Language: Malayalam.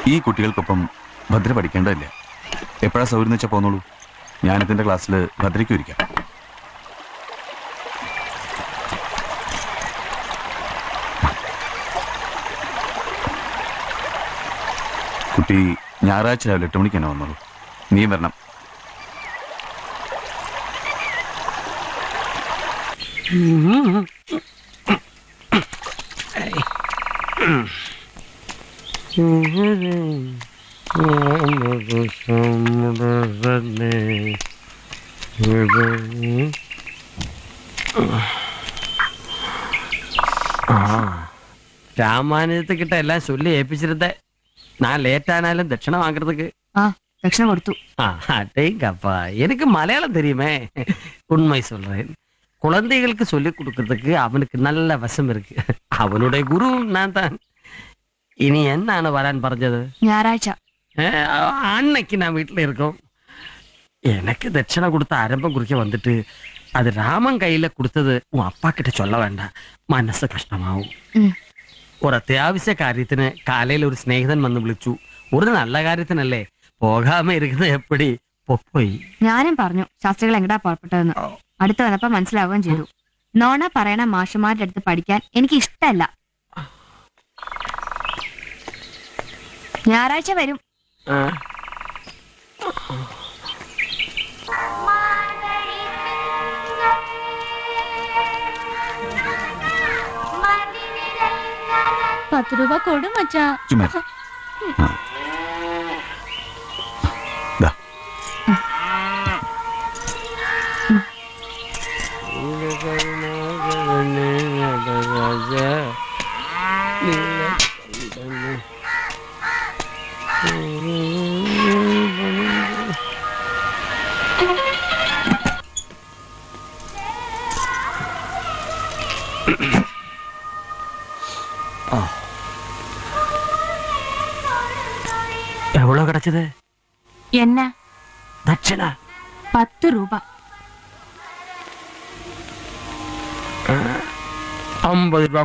ഈ കുട്ടികൾക്കൊപ്പം ഭദ്ര പഠിക്കേണ്ടതില്ല എപ്പോഴാ സൗകര്യം വെച്ചാൽ പോന്നോളൂ ഞാനിതിന്റെ ക്ലാസ്സിൽ ഭദ്രയ്ക്കും ഇരിക്കാം കുട്ടി ഞായറാഴ്ച രാവിലെ എട്ട് മണിക്ക് തന്നെ വന്നോളൂ നീയും വരണം രാമാനുജத்துக்கிட்ட எல்லாம் சொல்லி ஏப்பிச்சிருந்தேன் நான் லேட் ஆனாலும் தட்சணை வாங்குறதுக்கு ആ ദക്ഷിണ കൊടുത്തു ஆ, அடேங்கப்பா எனக்கு மலையாளம் தெரியுமே உண்மை சொல்றேன் குழந்தைகளுக்கு சொல்லி கொடுக்கறதுக்கு அவனுக்கு நல்ல வசம் இருக்கு அவனுடைய குரு நான் தான் இனி എന്നാണ് വരാൻ പറഞ്ഞത് ഞായറാഴ്ച ഏ, അന്നയ്ക്ക് ഞാൻ വീട്ടിൽ இருக்கும் எனக்கு தட்சணை கொடுத்த ஆரம்பம் குறிக்க வந்துட்டு அது ராமன் கையில கொடுத்தது உன் அப்பா கிட்ட சொல்ல வேண்டாம் മനസ്സ് കഷ്ടമാവും ഉം. ഒരു അത്യാവശ്യ കാര്യത്തിന് കാലയിൽ ഒരു സ്നേഹിതൻ വന്ന് വിളിച്ചു ഒരു നല്ല കാര്യത്തിനല്ലേ പോകാമ ഇരിക്കുന്നത് എപ്പടി പൊപ്പോയി ഞാനും പറഞ്ഞു ശാസ്ത്രികൾ എങ്ങടാ പുറപ്പെട്ടതെന്ന് അടുത്ത് വന്നപ്പോ മനസ്സിലാവുകയും ചെയ്തു നോണ പറയണ മാഷുമാരുടെ അടുത്ത് പഠിക്കാൻ എനിക്ക് ഇഷ്ടല്ല ഞായറാഴ്ച വരും ആ. പത്ത് രൂപ കൊടും മച്ചാ ചുമ്മാ ആ. ദാ. എവ്വളോ കിടച്ചത് എന്ന ദക്ഷിണ പത്ത് രൂപ അമ്പത് രൂപ